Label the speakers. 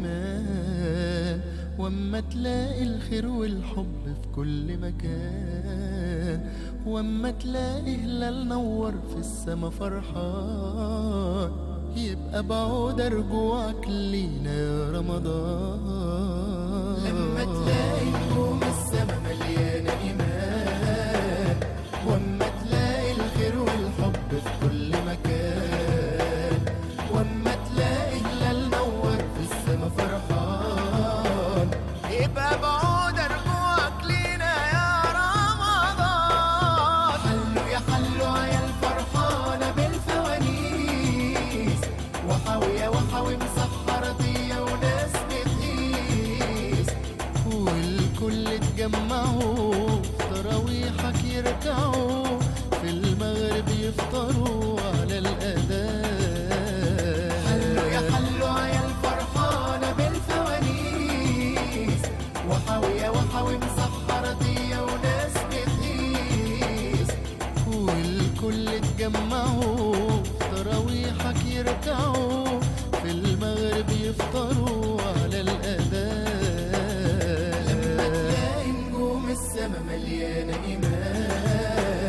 Speaker 1: إيمان واما تلاقي الخير والحب في كل مكان واما تلاقي هلال نور في السما فرحان يبقى بعود رجوعك لينا يا رمضان لما تلاقي نجوم السما مليانة إيمان واما تلاقي الخير والحب في كل مكان واما تلاقي هلال نور في السما فرحان يبقى بعود رجوعك لينا يا رمضان حلوا يا حلوا يا الفرحانة بالفوانيس وحاوية وحاوي مسحرة ضية وناس بتقيس والكل اتجمعوا في تراويحك يركعوا في المغرب يفطروا على الأذان حلوا يا حلوا يا الفرحانة بالفوانيس وحاوية وحاوي مسحرة ضية وناس بتقيس والكل اتجمعوا في تراويحك يركعوا في المغرب يفطروا على الأذان لما تلاقي نجوم السما مليانة إيمان